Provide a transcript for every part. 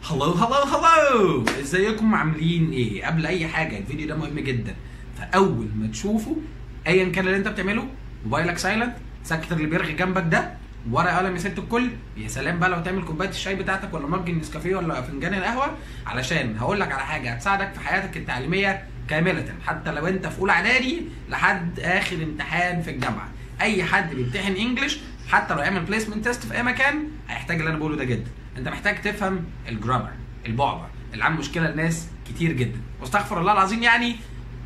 هلو هلو هلو ازيكم عاملين ايه قبل اي حاجه الفيديو ده مهم جدا فاول ما تشوفه ايا كان اللي انت بتعمله موبايلك سايلنت سكت اللي بيرغي جنبك ده ورقه قلم يا ست الكل يا سلام بقى لو تعمل كوبايه الشاي بتاعتك ولا مج النسكافيه ولا فنجان القهوه علشان هقول لك على حاجه هتساعدك في حياتك التعليميه كامله حتى لو انت في اولى اعدادي لحد اخر امتحان في الجامعه اي حد بيمتحن انجلش حتى لو يعمل بليسمنت تيست في اي مكان هيحتاج اللي انا بقوله ده جدا انت محتاج تفهم الجرامر البعبع اللي عنده مشكله لناس كتير جدا واستغفر الله العظيم يعني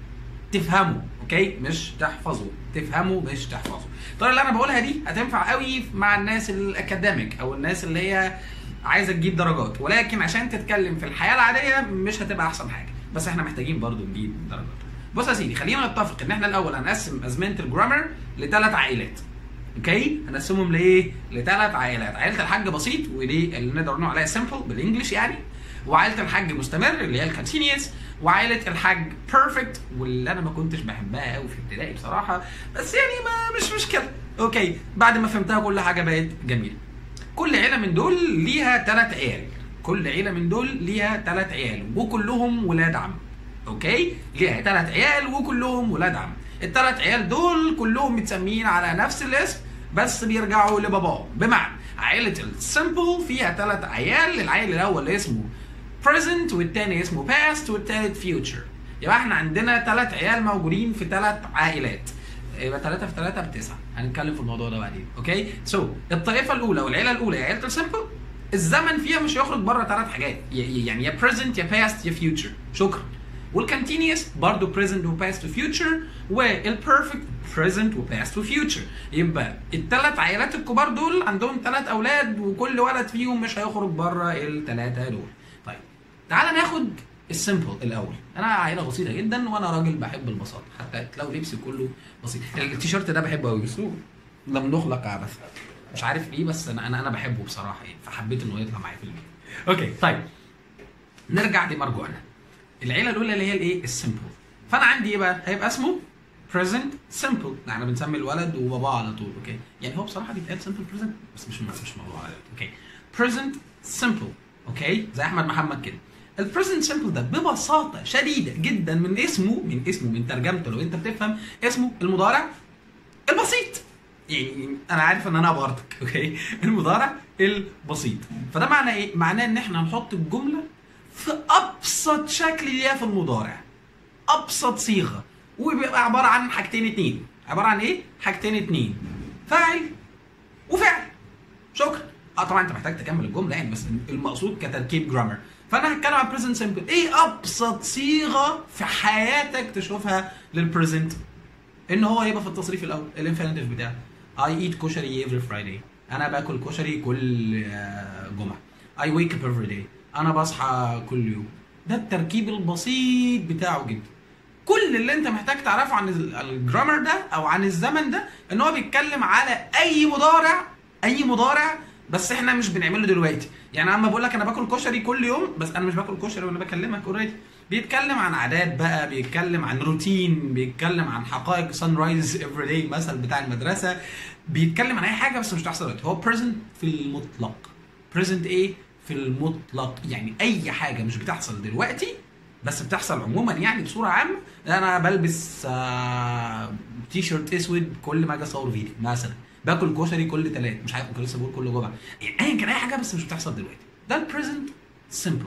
تفهمه اوكي مش تحفظه تفهمه مش تحفظه الطريقه اللي انا بقولها دي هتنفع قوي مع الناس الاكاديميك او الناس اللي هي عايزه تجيب درجات ولكن عشان تتكلم في الحياه العاديه مش هتبقى احسن حاجه بس احنا محتاجين برضو نجيب درجات بص يا سيدي خلينا نتفق ان احنا الاول هنقسم ازمنه الجرامر لثلاث عائلات اوكي هنقسمهم لايه لثلاث عائلات عائله الحاج بسيط ودي اللي نقدر نقول عليها سمبل بالانجلش يعني وعائله الحاج مستمر اللي هي الكونتينيوس وعائله الحاج بيرفكت واللي انا ما كنتش بحبها قوي في ابتدائي بصراحه بس يعني ما مش مشكله اوكي بعد ما فهمتها كل حاجه بقت جميله كل عيله من دول ليها ثلاث عيال كل عيله من دول ليها ثلاث عيال وكلهم ولاد عم اوكي ليها ثلاث عيال وكلهم ولاد عم الثلاث عيال دول كلهم متسمين على نفس الاسم بس بيرجعوا لباباهم بمعنى عائله السمبل فيها ثلاث عيال العيل الاول اسمه present والتاني اسمه past والتالت future يبقى احنا عندنا ثلاث عيال موجودين في ثلاث عائلات يبقى 3 في 3 بتسعة هنتكلم في الموضوع ده بعدين اوكي سو so, الطائفه الاولى والعيله الاولى هي عيله السمبل الزمن فيها مش هيخرج بره ثلاث حاجات يعني يا present يا past يا future شكرا والكونتينيوس برضه present وباست وفيوتشر والبيرفكت present وباست وفيوتشر يبقى الثلاث عائلات الكبار دول عندهم ثلاث اولاد وكل ولد فيهم مش هيخرج بره الثلاثه دول طيب تعالى ناخد السمبل الاول انا عائله بسيطه جدا وانا راجل بحب البساطه حتى تلاقوا لبسي كله بسيط التيشيرت ده بحبه قوي بس لم نخلق عبثا مش عارف ليه بس انا انا انا بحبه بصراحه يعني فحبيت انه يطلع معايا في البيت اوكي طيب نرجع لمرجوعنا العيله الاولى اللي هي الايه السمبل فانا عندي ايه بقى هيبقى اسمه present simple احنا بنسمي الولد وباباه على طول اوكي يعني هو بصراحه بيتقال simple present بس مش مش موضوع على اوكي present simple اوكي زي احمد محمد كده البريزنت سمبل ده ببساطه شديده جدا من اسمه من اسمه من ترجمته لو انت بتفهم اسمه المضارع البسيط يعني انا عارف ان انا ابهرتك اوكي المضارع البسيط فده معناه ايه معناه ان احنا نحط الجمله في ابسط شكل ليها في المضارع ابسط صيغه وبيبقى عباره عن حاجتين اتنين عباره عن ايه حاجتين اتنين فاعل وفعل شكرا اه طبعا انت محتاج تكمل الجمله يعني بس المقصود كتركيب جرامر فانا هتكلم عن بريزنت سمبل ايه ابسط صيغه في حياتك تشوفها للبريزنت ان هو يبقى في التصريف الاول الانفينيتيف بتاعه I eat كشري every Friday انا باكل كشري كل جمعه I wake up every day انا بصحى كل يوم ده التركيب البسيط بتاعه جدا كل اللي انت محتاج تعرفه عن الجرامر ده او عن الزمن ده ان هو بيتكلم على اي مضارع اي مضارع بس احنا مش بنعمله دلوقتي يعني اما بقول لك انا باكل كشري كل يوم بس انا مش باكل كشري وانا بكلمك اوريدي بيتكلم عن عادات بقى بيتكلم عن روتين بيتكلم عن حقائق سان رايز افري داي مثل بتاع المدرسه بيتكلم عن اي حاجه بس مش بتحصل دلوقتي هو بريزنت في المطلق بريزنت ايه في المطلق يعني اي حاجه مش بتحصل دلوقتي بس بتحصل عموما يعني بصوره عامه انا بلبس آه تي شيرت اسود كل ما اجي اصور فيديو مثلا باكل كشري كل ثلاث مش عارف كنت لسه بقول كل جمعه يعني ايا كان اي حاجه بس مش بتحصل دلوقتي ده البريزنت سمبل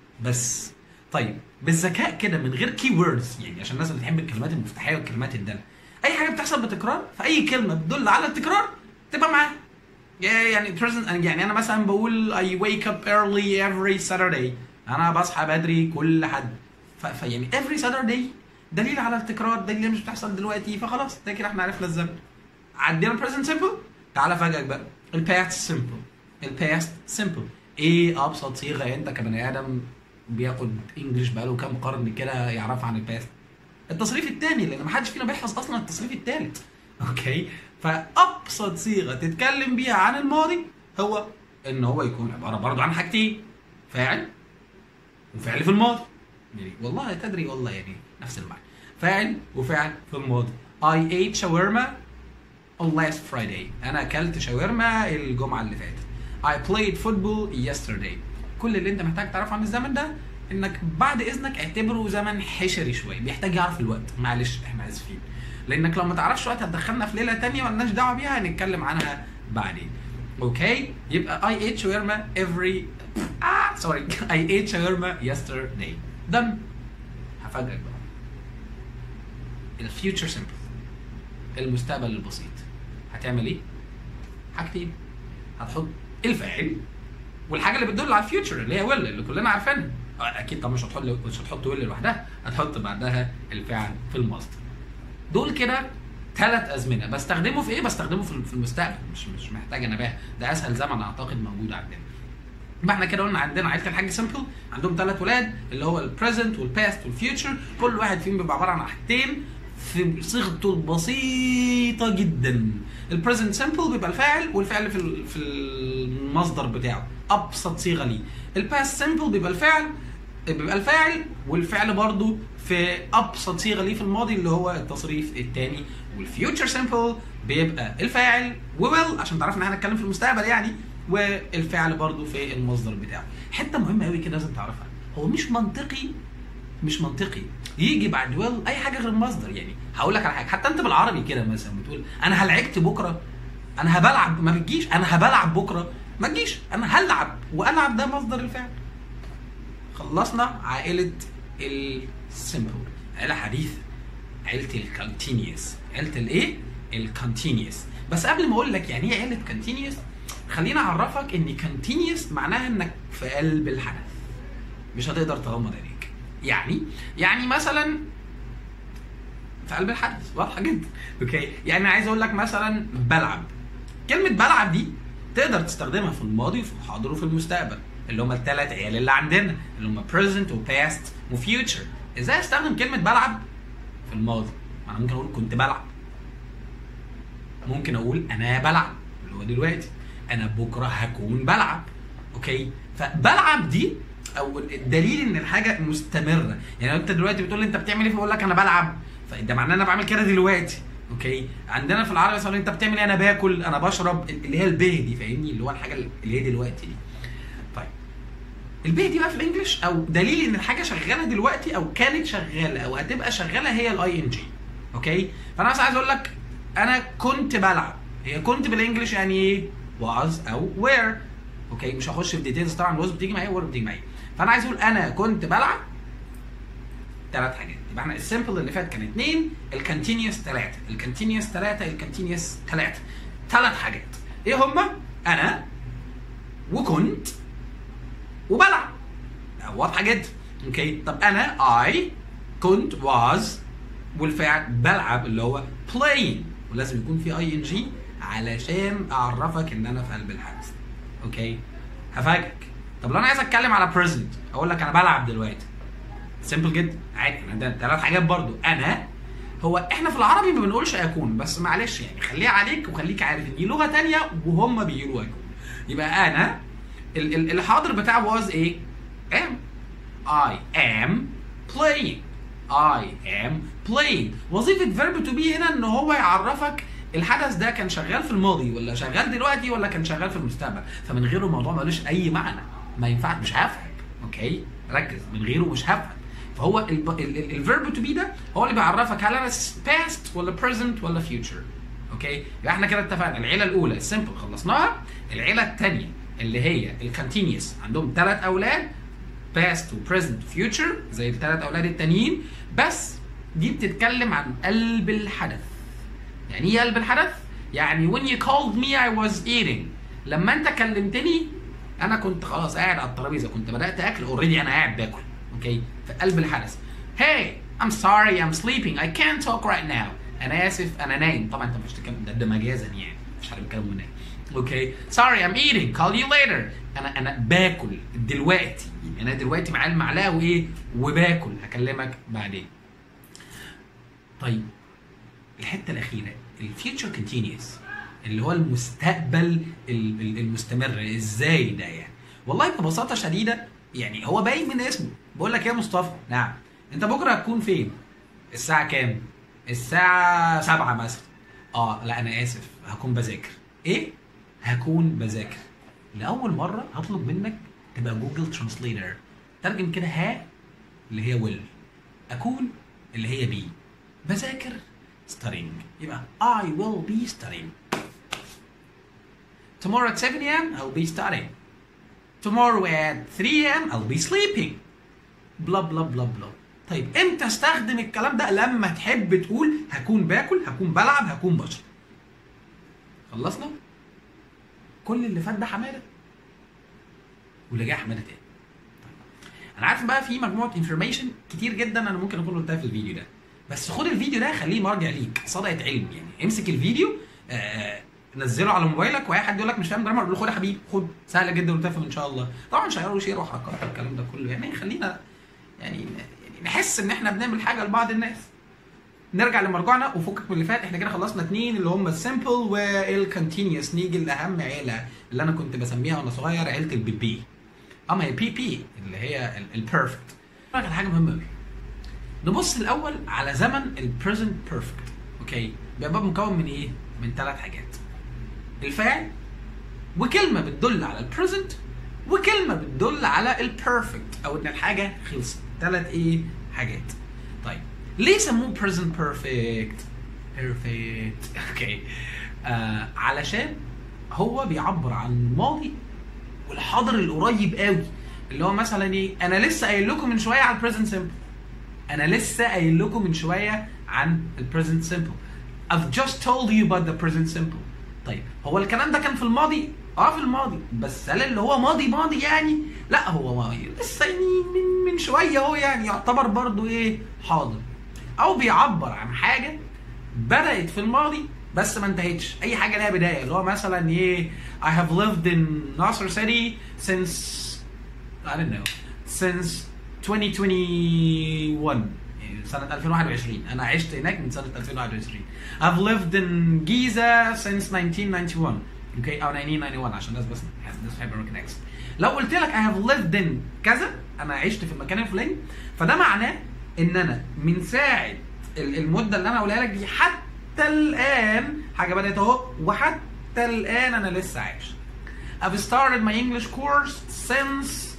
بس طيب بالذكاء كده من غير كي ووردز يعني عشان الناس اللي بتحب الكلمات المفتاحيه والكلمات الداله اي حاجه بتحصل بتكرار فاي كلمه بتدل على التكرار تبقى معاها يعني present يعني انا مثلا بقول I wake up early every Saturday انا بصحى بدري كل حد فيعني every Saturday دليل على التكرار دليل مش بتحصل دلوقتي فخلاص ده كده احنا عرفنا الزمن عدينا البريزنت سمبل تعالى افاجئك بقى الباست سمبل الباست سمبل ايه ابسط صيغه انت كبني ادم بياخد انجلش بقاله كام قرن كده يعرفها عن الباست التصريف الثاني لان ما حدش فينا بيحفظ اصلا التصريف الثالث اوكي فابسط صيغه تتكلم بيها عن الماضي هو ان هو يكون عباره برضه عن حاجتين فاعل وفعل في الماضي يعني والله تدري والله يعني نفس المعنى فاعل وفعل في الماضي I ate shawarma on last Friday انا اكلت شاورما الجمعه اللي فاتت I played football yesterday كل اللي انت محتاج تعرفه عن الزمن ده انك بعد اذنك اعتبره زمن حشري شويه بيحتاج يعرف الوقت معلش احنا اسفين لانك لو ما تعرفش وقت هتدخلنا في ليله تانية مالناش دعوه بيها هنتكلم عنها بعدين اوكي يبقى I ate shawarma every ah sorry I ate shawarma yesterday done هفاجئك بقى الفيوتشر سمبل المستقبل البسيط هتعمل ايه؟ حاجتين هتحط الفاعل والحاجه اللي بتدل على الفيوتشر اللي هي ويل اللي كلنا عارفينها آه، اكيد طبعا مش هتحط مش هتحط ويل لوحدها هتحط بعدها الفعل في المصدر دول كده ثلاث ازمنه بستخدمه في ايه بستخدمه في في المستقبل مش مش محتاج انباه ده اسهل زمن اعتقد موجود عندنا يبقى احنا كده قلنا عندنا عيله الحاج سمبل عندهم ثلاث ولاد اللي هو البريزنت والباست والفيوتشر كل واحد فيهم بيبقى عباره عن حاجتين في صيغته البسيطه جدا البريزنت سمبل بيبقى الفاعل والفعل في ال- في المصدر بتاعه ابسط صيغه ليه الباست سمبل بيبقى الفعل بيبقى الفاعل والفعل برضو في ابسط صيغه ليه في الماضي اللي هو التصريف الثاني والفيوتشر سمبل بيبقى الفاعل وويل عشان تعرف ان احنا هنتكلم في المستقبل يعني والفعل برضو في المصدر بتاعه حته مهمه قوي كده لازم تعرفها هو مش منطقي مش منطقي يجي بعد ويل اي حاجه غير المصدر يعني هقول لك على حاجه حتى انت بالعربي كده مثلا بتقول انا هلعبت بكره انا هبلعب ما بتجيش انا هبلعب بكره ما تجيش انا هلعب والعب ده مصدر الفعل خلصنا عائله السمبل عائله حديثه عيله الكونتينيوس عيله الايه الكونتينيوس بس قبل ما اقول لك يعني ايه عيله كونتينيوس خليني اعرفك ان كونتينيوس معناها انك في قلب الحدث مش هتقدر تغمض عينيك يعني يعني مثلا في قلب الحدث واضحه جدا اوكي يعني عايز اقول لك مثلا بلعب كلمه بلعب دي تقدر تستخدمها في الماضي وفي الحاضر وفي المستقبل اللي هم الثلاث عيال اللي عندنا اللي هم present وباست وفيوتشر ازاي استخدم كلمه بلعب في الماضي انا ممكن اقول كنت بلعب ممكن اقول انا بلعب اللي هو دلوقتي انا بكره هكون بلعب اوكي فبلعب دي او الدليل ان الحاجه مستمره يعني لو انت دلوقتي بتقول لي انت بتعمل ايه فبقول لك انا بلعب فده معناه انا بعمل كده دلوقتي اوكي عندنا في العربي مثلا انت بتعمل ايه انا باكل انا بشرب اللي هي البه دي فاهمني اللي هو الحاجه اللي هي دلوقتي دي طيب البه دي بقى في الانجليش او دليل ان الحاجه شغاله دلوقتي او كانت شغاله او هتبقى شغاله هي الاي ان جي اوكي فانا بس عايز اقول لك انا كنت بلعب هي كنت بالانجليش يعني ايه was او were اوكي مش هخش في ديتيلز طبعا was بتيجي معايا وere بتيجي معايا فانا عايز اقول انا كنت بلعب ثلاث حاجات يبقى احنا السمبل اللي فات كان اثنين الكونتينيوس ثلاثه الكونتينيوس ثلاثه الكونتينيوس ثلاثه ثلاث حاجات ايه هما انا وكنت وبلعب واضحه جدا اوكي طب انا I كنت was والفعل بلعب اللي هو playing ولازم يكون في اي ان جي علشان اعرفك ان انا في قلب الحدث اوكي هفاجئك طب لو انا عايز اتكلم على present اقول لك انا بلعب دلوقتي سيمبل جدا عادي احنا عندنا ثلاث حاجات برضو انا هو احنا في العربي ما بنقولش اكون بس معلش يعني خليها عليك وخليك عارف ان دي لغه تانية وهم بيقولوا اكون يبقى انا ال- ال- الحاضر بتاع was ايه؟ am I am playing I am playing وظيفة verb to be هنا ان هو يعرفك الحدث ده كان شغال في الماضي ولا شغال دلوقتي ولا كان شغال في المستقبل فمن غيره الموضوع ملوش اي معنى ما ينفعش مش هفهم اوكي ركز من غيره مش هفهم فهو الفيرب تو بي ده هو اللي بيعرفك هل انا past ولا present ولا future اوكي يبقى احنا كده اتفقنا العيله الاولى السمبل خلصناها العيله الثانيه اللي هي الكونتينيوس عندهم ثلاث اولاد past و present و future زي الثلاث اولاد التانيين بس دي بتتكلم عن قلب الحدث يعني ايه قلب الحدث؟ يعني when you called me I was eating لما انت كلمتني انا كنت خلاص قاعد على الترابيزه كنت بدات اكل اوريدي انا قاعد باكل اوكي في قلب الحدث hey I'm sorry I'm sleeping I can't talk right now انا اسف انا نايم طبعا انت مش تتكلم ده, ده مجازا يعني مش عارف الكلام نايم اوكي sorry I'm eating call you later انا انا باكل دلوقتي يعني انا دلوقتي معايا المعلقه وايه وباكل هكلمك بعدين طيب الحته الاخيره الفيوتشر كونتينيوس اللي هو المستقبل ال- ال- المستمر ازاي ده يعني والله ببساطه شديده يعني هو باين من اسمه بقول لك يا مصطفى نعم انت بكره هتكون فين الساعه كام الساعه سبعة مثلا اه لا انا اسف هكون بذاكر ايه هكون بذاكر لاول مره هطلب منك تبقى جوجل ترانسليتر ترجم كده ها اللي هي will اكون اللي هي بي بذاكر studying يبقى I will be studying tomorrow at 7 a.m. I'll be studying tomorrow at 3 a.m. I'll be sleeping بلا بلا بلا بلا طيب امتى استخدم الكلام ده لما تحب تقول هكون باكل هكون بلعب هكون بشرب خلصنا كل اللي فات ده حماده واللي جاي حماده تاني انا عارف بقى في مجموعه انفورميشن كتير جدا انا ممكن اكون قلتها في الفيديو ده بس خد الفيديو ده خليه مرجع ليك صدقه علم يعني امسك الفيديو آه نزله على موبايلك واي حد يقول لك مش فاهم جرامر قول له خد يا حبيبي خد سهله جدا وتفهم ان شاء الله طبعا شير وشير وحركات والكلام ده كله يعني خلينا يعني يعني نحس ان احنا بنعمل حاجه لبعض الناس نرجع لمرجعنا وفكك من اللي فات احنا كده خلصنا اتنين اللي هم السمبل والكونتينيوس نيجي لاهم عيله اللي انا كنت بسميها وانا صغير عيله البي بي اما هي بي بي اللي هي البيرفكت على حاجه مهمه قوي نبص الاول على زمن البريزنت بيرفكت اوكي بيبقى مكون من ايه من ثلاث حاجات الفاعل وكلمه بتدل على البريزنت وكلمه بتدل على البيرفكت او ان الحاجه خلصت ثلاث ايه حاجات طيب ليه سموه present perfect perfect اوكي آه علشان هو بيعبر عن الماضي والحاضر القريب قوي اللي هو مثلا ايه انا لسه قايل لكم من شويه على البريزنت سمبل انا لسه قايل لكم من شويه عن البريزنت سمبل I've just told you about the present simple طيب هو الكلام ده كان في الماضي اه في الماضي بس هل اللي هو ماضي ماضي يعني لا هو ماضي لسه يعني من من شويه هو يعني يعتبر برضو ايه حاضر او بيعبر عن حاجه بدات في الماضي بس ما انتهتش اي حاجه لها بدايه اللي هو مثلا ايه I have lived in Nasser City since I don't know since 2021 يعني سنة 2021 أنا عشت هناك من سنة 2021 I've lived in Giza since 1991 اوكي أو 1991 عشان الناس بس الناس بتحب American accent لو قلت لك I have lived in كذا أنا عشت في المكان الفلاني فده معناه إن أنا من ساعة المدة اللي أنا هقولها لك دي حتى الآن حاجة بدأت أهو وحتى الآن أنا لسه عايش I've started my English course since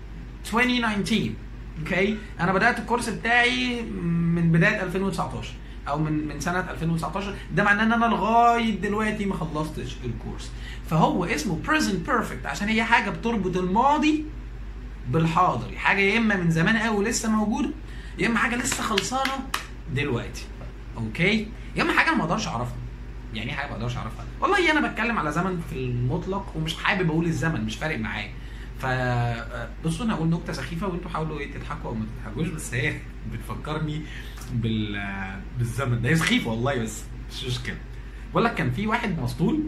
2019 اوكي انا بدات الكورس بتاعي من بدايه 2019 او من من سنه 2019 ده معناه ان انا لغايه دلوقتي ما خلصتش الكورس فهو اسمه present perfect عشان هي حاجه بتربط الماضي بالحاضر حاجه يا اما من زمان قوي لسه موجوده يا اما حاجه لسه خلصانه دلوقتي اوكي يا اما حاجه انا ما اقدرش اعرفها يعني ايه حاجه ما اقدرش اعرفها والله انا بتكلم على زمن في المطلق ومش حابب اقول الزمن مش فارق معايا ف بصوا انا هقول نكته سخيفه وانتوا حاولوا ايه تضحكوا او ما تضحكوش بس هي بتفكرني بال بالزمن ده هي سخيفه والله بس مش مشكله بقول لك كان في واحد مسطول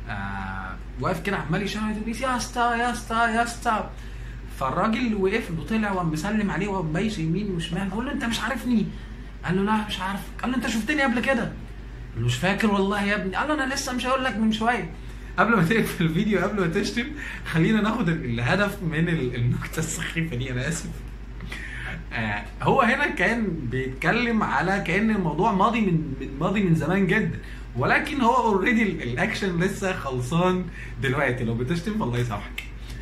آه واقف كده عمال يشاور يا اسطى يا اسطى يا اسطى فالراجل وقف له طلع وقام مسلم عليه وقام بايش يمين وشمال بقول له انت مش عارفني قال له لا مش عارف قال له انت شفتني قبل كده قال له مش فاكر والله يا ابني قال له انا لسه مش هقول لك من شويه قبل ما تقفل الفيديو قبل ما تشتم خلينا ناخد الهدف من النكته السخيفه دي انا اسف آه هو هنا كان بيتكلم على كان الموضوع ماضي من من ماضي من زمان جدا ولكن هو اوريدي الاكشن لسه خلصان دلوقتي لو بتشتم فالله يسامحك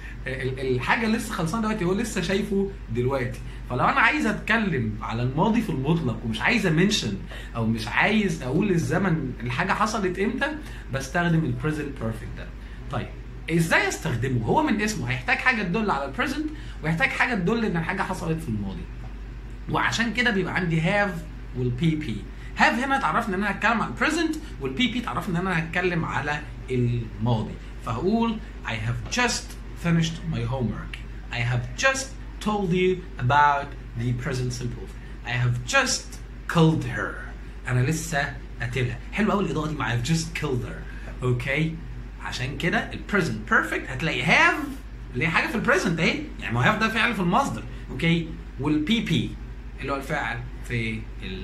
الحاجه لسه خلصان دلوقتي هو لسه شايفه دلوقتي فلو انا عايز اتكلم على الماضي في المطلق ومش عايز امنشن او مش عايز اقول الزمن الحاجه حصلت امتى بستخدم البريزنت بيرفكت ده طيب ازاي استخدمه هو من اسمه هيحتاج حاجه تدل على البريزنت ويحتاج حاجه تدل ان الحاجه حصلت في الماضي وعشان كده بيبقى عندي هاف والبي بي هاف هنا تعرفني ان انا هتكلم على البريزنت والبي بي تعرفني ان انا هتكلم على الماضي فهقول I have just finished my homework I have just told you about the present simple I have just killed her انا لسه قاتلها حلو قوي الاضاءه دي مع I've just killed her اوكي okay. عشان كده البريزنت بيرفكت هتلاقي هاف اللي هي حاجه في البريزنت اهي يعني ما هاف ده فعل في المصدر اوكي والبي بي اللي هو الفاعل في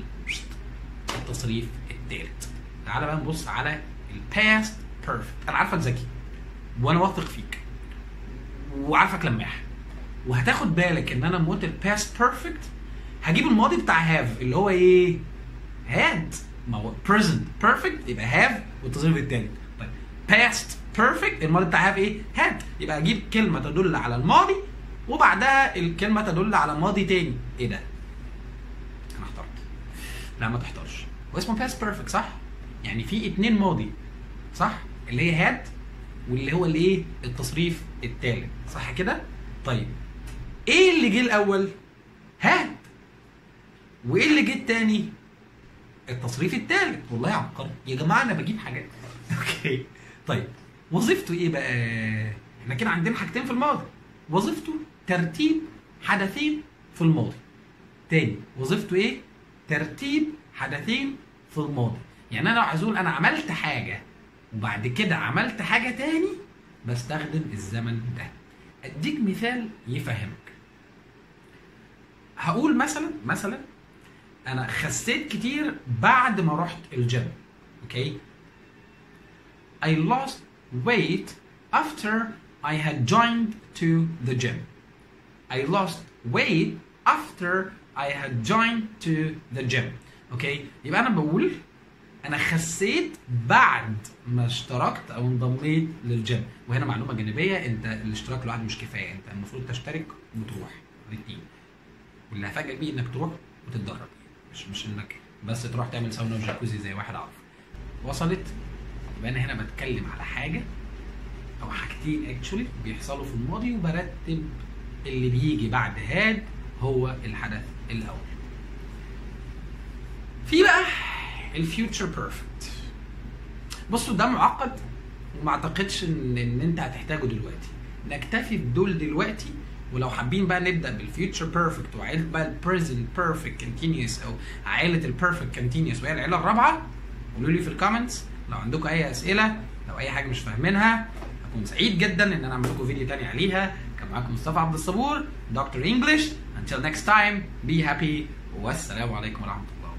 التصريف الثالث تعالى بقى نبص على الباست بيرفكت انا عارفك ذكي وانا واثق فيك وعارفك لماح وهتاخد بالك ان انا لما قلت الباست بيرفكت هجيب الماضي بتاع هاف اللي هو ايه؟ هاد ما هو بريزنت بيرفكت يبقى هاف والتصريف الثالث طيب باست بيرفكت الماضي بتاع هاف ايه؟ هاد يبقى اجيب كلمه تدل على الماضي وبعدها الكلمه تدل على ماضي تاني ايه ده انا احترت لا ما تحترش هو اسمه باست بيرفكت صح يعني في اتنين ماضي صح اللي هي هاد واللي هو الايه التصريف التالت صح كده طيب ايه اللي جه الاول هاد وايه اللي جه التاني التصريف التالت والله عبقري يا جماعه انا بجيب حاجات اوكي طيب وظيفته ايه بقى احنا كده عندنا حاجتين في الماضي وظيفته ترتيب حدثين في الماضي تاني وظيفته ايه ترتيب حدثين في الماضي يعني انا لو عايز اقول انا عملت حاجه وبعد كده عملت حاجه تاني بستخدم الزمن ده اديك مثال يفهمك هقول مثلا مثلا انا خسيت كتير بعد ما رحت الجيم اوكي I lost weight after I had joined to the gym I lost weight after I had joined to the gym اوكي يبقى انا بقول انا خسيت بعد ما اشتركت او انضميت للجيم وهنا معلومه جانبيه انت الاشتراك لوحده مش كفايه انت المفروض تشترك وتروح الاثنين واللي هفاجئ بيه انك تروح وتتدرب مش مش انك بس تروح تعمل ساونا وجاكوزي زي واحد اعرف وصلت يبقى انا هنا بتكلم على حاجه او حاجتين اكشولي بيحصلوا في الماضي وبرتب اللي بيجي بعد هاد هو الحدث الاول في بقى الفيوتشر بيرفكت بصوا ده معقد وما اعتقدش ان ان انت هتحتاجه دلوقتي نكتفي بدول دلوقتي ولو حابين بقى نبدا بالفيوتشر بيرفكت وعيله بقى البريزنت بيرفكت كونتينيوس او عائله البيرفكت كونتينيوس وهي العيله الرابعه قولوا لي في الكومنتس لو عندكم اي اسئله لو اي حاجه مش فاهمينها هكون سعيد جدا ان انا اعمل لكم فيديو تاني عليها كان معاكم مصطفى عبد الصبور دكتور انجلش until next time be happy والسلام عليكم ورحمه الله